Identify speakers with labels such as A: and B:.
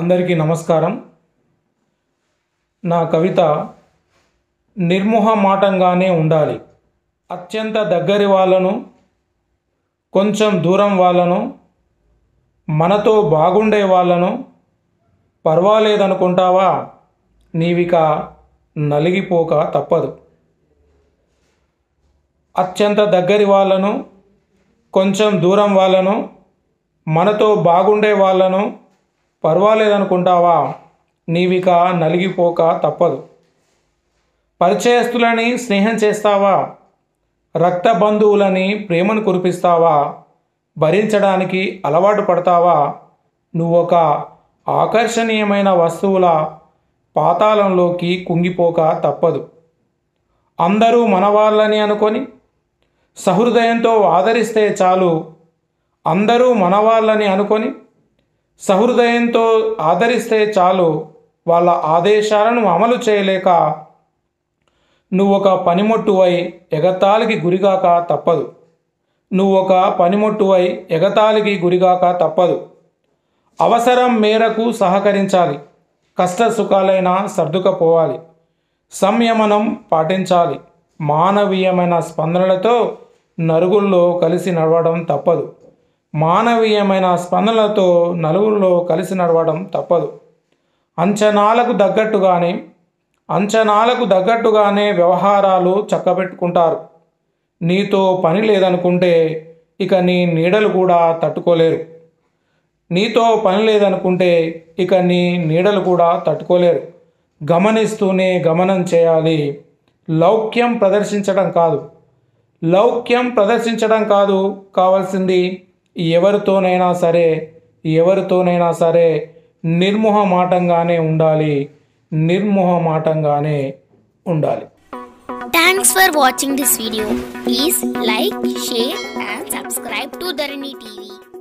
A: అందరికీ నమస్కారం నా కవిత నిర్మోహమాటంగానే ఉండాలి అత్యంత దగ్గరి వాళ్ళను కొంచెం దూరం వాళ్ళను మనతో బాగుండే వాళ్ళను పర్వాలేదనుకుంటావా నీవిక నలిగిపోక తప్పదు అత్యంత దగ్గరి వాళ్ళను కొంచెం దూరం వాళ్ళను మనతో బాగుండే వాళ్ళను పర్వాలేదనుకుంటావా నీవిక నలిగిపోక తప్పదు పరిచయస్తులని స్నేహం చేస్తావా రక్త బంధువులని ప్రేమను కురిపిస్తావా భరించడానికి అలవాటు పడతావా నువ్వొక ఆకర్షణీయమైన వస్తువుల పాతాళంలోకి కుంగిపోక తప్పదు అందరూ మనవాళ్ళని అనుకొని సహృదయంతో ఆదరిస్తే చాలు అందరూ మనవాళ్ళని అనుకొని సహృదయంతో ఆదరిస్తే చాలు వాళ్ళ ఆదేశాలను అమలు చేయలేక నువ్వొక పనిముట్టువై ఎగతాళికి గురిగాక తప్పదు నువ్వొక పనిముట్టువై ఎగతాళికి గురిగాక తప్పదు అవసరం మేరకు సహకరించాలి కష్ట సుఖాలైనా సర్దుకపోవాలి సంయమనం పాటించాలి మానవీయమైన స్పందనలతో నలుగురిలో కలిసి నడవడం తప్పదు మానవీయమైన స్పందనలతో నలుగురిలో కలిసి నడవడం తప్పదు అంచనాలకు తగ్గట్టుగానే అంచనాలకు తగ్గట్టుగానే వ్యవహారాలు చక్కబెట్టుకుంటారు నీతో పని లేదనుకుంటే ఇక నీ నీడలు కూడా తట్టుకోలేరు నీతో పని లేదనుకుంటే ఇక నీ నీడలు కూడా తట్టుకోలేరు గమనిస్తూనే గమనం చేయాలి లౌక్యం ప్రదర్శించడం కాదు లౌక్యం ప్రదర్శించడం కాదు కావాల్సింది ఎవరితోనైనా సరే ఎవరితోనైనా సరే నిర్మోహమాటంగానే ఉండాలి నిర్మోహమాటంగానే ఉండాలి
B: Thanks for watching this video. Please like, share and subscribe to Dharani TV.